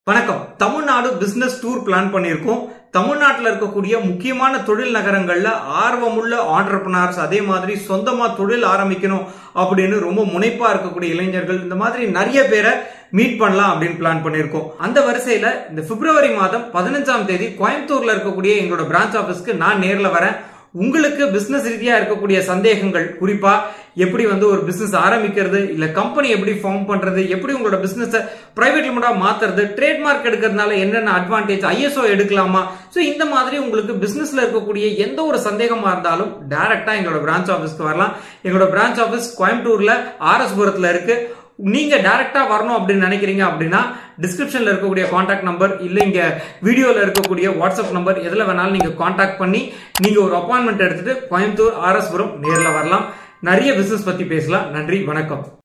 வணக்கம் Tamil Nadu business tour plan பண்ணியிருக்கோம் தமிழ்நாட்டில் இருக்கக்கூடிய முக்கியமான தொழில் நகரங்கள்ல ஆர்வமுள்ள ஆண்டர்பனர்ஸ் அதே மாதிரி சொந்தமா தொழில் ஆரம்பிக்கணும் அப்படின்னு ரொம்ப முனைப்பா இருக்கக்கூடிய இளைஞர்கள் இந்த மாதிரி நிறைய பேரை மீட் பண்ணலாம் அப்படின்னு பிளான் பண்ணியிருக்கோம் அந்த வரிசையில இந்த பிப்ரவரி மாதம் பதினஞ்சாம் தேதி கோயம்புத்தூர்ல இருக்கக்கூடிய எங்களோட பிரான்ச் ஆஃபீஸ்க்கு நான் நேர்ல வரேன் உங்களுக்கு பிசினஸ் ரீதியா இருக்கக்கூடிய சந்தேகங்கள் குறிப்பா எப்படி வந்து ஒரு பிசினஸ் ஆரம்பிக்கிறது இல்ல கம்பெனி எப்படி ஃபார்ம் பண்றது எப்படி உங்களோட பிசினஸ் பிரைவேட் லிமிட்டா மாத்துறது ட்ரேட்மார்க் எடுக்கிறதுனால என்னென்ன அட்வான்டேஜ் ஐஎஸ்ஓ எடுக்கலாமா ஸோ இந்த மாதிரி உங்களுக்கு பிசினஸ்ல இருக்கக்கூடிய எந்த ஒரு சந்தேகமா இருந்தாலும் டைரக்டா எங்களோட பிரான்ச் ஆஃபீஸ்க்கு வரலாம் எங்களோட பிரான்ச் ஆஃபீஸ் கோயம்புத்தூர்ல ஆர்எஸ் புரத்துல இருக்கு நீங்க டைரக்டா வரணும் அப்படின்னு நினைக்கிறீங்க அப்படின்னா டிஸ்கிரிப்ஷன்ல இருக்கக்கூடிய காண்டாக்ட் நம்பர் இல்ல இங்க வீடியோல இருக்கக்கூடிய வாட்ஸ்அப் நம்பர் எதுல வேணாலும் நீங்க காண்டாக்ட் பண்ணி நீங்க ஒரு அப்பாயின்மெண்ட் எடுத்துட்டு கோயம்புத்தூர் ஆர்எஸ் புரம் நேர்ல வரலாம் நிறைய பிசினஸ் பத்தி பேசலாம் நன்றி வணக்கம்